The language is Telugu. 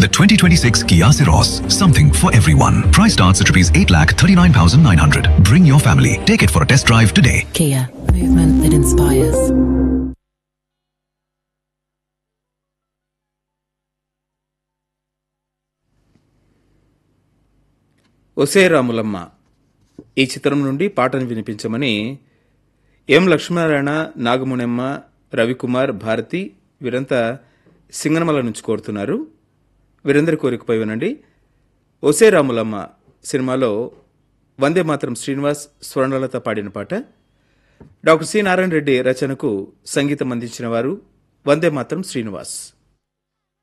The 2026 Kia Ceros, something for everyone. Price starts at rupees 8,39,900. Bring your family. Take it for a test drive today. Kia, movement that inspires. ఒసే రాములమ్మ ఈ చిత్రం నుండి పాటను వినిపించమని ఎం లక్ష్మీనారాయణ నాగమునమ్మ రవికుమార్ భారతి వీరంతా సింగనమల నుంచి కోరుతున్నారు వీరందరి కోరికపై వినండి ఒసే రాములమ్మ సినిమాలో వందే మాత్రం శ్రీనివాస్ స్వర్ణలత పాడిన పాట డాక్టర్ సి నారాయణ రెడ్డి రచనకు సంగీతం అందించిన వారు వందే మాత్రం శ్రీనివాస్